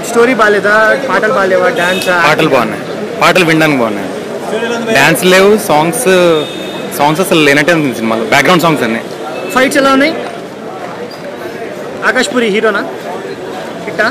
story బాగాలేదా పాటలు బాగాలేవా dance పాటలు బాగున్నాయి పాటలు వినడానికి బాగున్నాయి డాన్స్ లేవు సాంగ్స్ సాంగ్స్ అసలు లేనట్టే ఉంది సినిమాలో బ్యాక్గ్రౌండ్ సాంగ్స్ అన్నీ ఫైట్స్ ఎలా ఉన్నాయి ఆకాష్ పూరి హీరోనా హిట్టా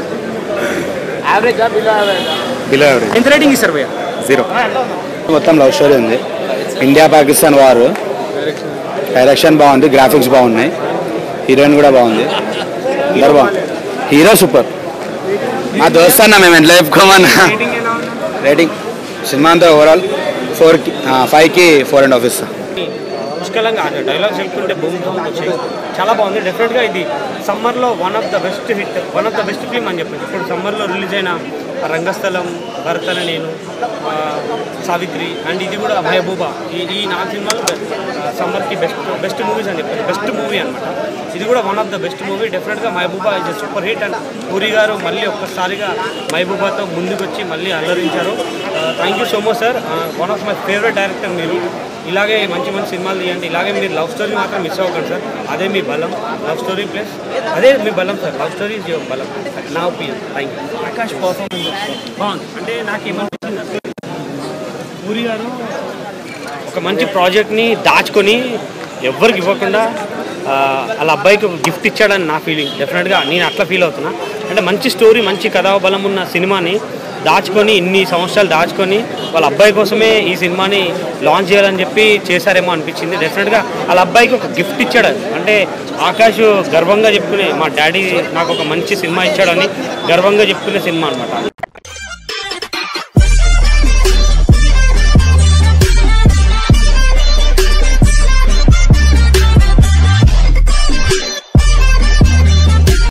బిలో యావరేజ్ ఎంత రేటింగ్ ఇస్తారు భయ్య జీరో మొత్తం లవ్ స్టోరీ ఉంది ఇండియా పాకిస్తాన్ వారు డైరెక్షన్ బాగుంది గ్రాఫిక్స్ బాగున్నాయి హీరోయిన్ కూడా బాగుంది అందరు బాగుంది హీరో సూపర్ మా దోస్త్ అన్న మేము ఎట్లా చెప్పుకోమన్నా రేటింగ్ సినిమా అంతా ఓవరాల్ ఫోర్కి ఫైవ్కి ఫోర్ అండ్ హాఫ్ ఇస్తా పుష్కలంగా అంటే డైలాగ్స్ చెప్పుకుంటే బూమ్ బూమ్ వచ్చాయి చాలా బాగుంది డెఫినెట్గా ఇది సమ్మర్లో one of the best hit one of the best film అని చెప్పండి ఇప్పుడు సమ్మర్లో రిలీజ్ అయిన రంగస్థలం భరతన నేను ఆ, సావిత్రి అండ్ ఇది కూడా మహబూబా ఈ ఈ నాలుగు సినిమాలు సమ్మర్కి బెస్ట్ బెస్ట్ మూవీస్ అని చెప్పారు బెస్ట్ మూవీ అనమాట ఇది కూడా one of the best movie డెఫినెట్గా Mehbooba is super hit and Puri గారు మళ్ళీ ఒక్కసారిగా మహబూబాతో ముందుకు వచ్చి మళ్ళీ అల్లరించారు thank you so much sir one of my favourite director మీరు ఇలాగే మంచి మంచి సినిమాలు తీయండి ఇలాగే మీరు లవ్ స్టోరీ మాత్రం మిస్ అవ్వకండి సార్ అదే మీ బలం లవ్ స్టోరీ ప్లస్ అదే మీ బలం sir love story is your బలం నా opinion thank you Akash performance బాగుంది అంటే నాకు ఏమనిపించింది పూరి గారు ఒక మంచి ప్రాజెక్ట్ని దాచుకొని ఎవ్వరికి ఇవ్వకుండా ఆ, వాళ్ళ అబ్బాయికి ఒక గిఫ్ట్ ఇచ్చాడని నా ఫీలింగ్ డెఫినెట్గా నేను అట్లా ఫీల్ అవుతున్నా అంటే మంచి స్టోరీ మంచి కథా బలం ఉన్న సినిమాని దాచుకొని ఇన్ని సంవత్సరాలు దాచుకొని వాళ్ళ అబ్బాయి కోసమే ఈ సినిమాని లాంచ్ చేయాలని చెప్పి చేశారేమో అనిపించింది డెఫినెట్గా వాళ్ళ అబ్బాయికి ఒక గిఫ్ట్ ఇచ్చాడు అంటే ఆకాష్ గర్వంగా చెప్పుకునే మా డాడీ నాకు ఒక మంచి సినిమా ఇచ్చాడని గర్వంగా చెప్పుకునే సినిమా అనమాట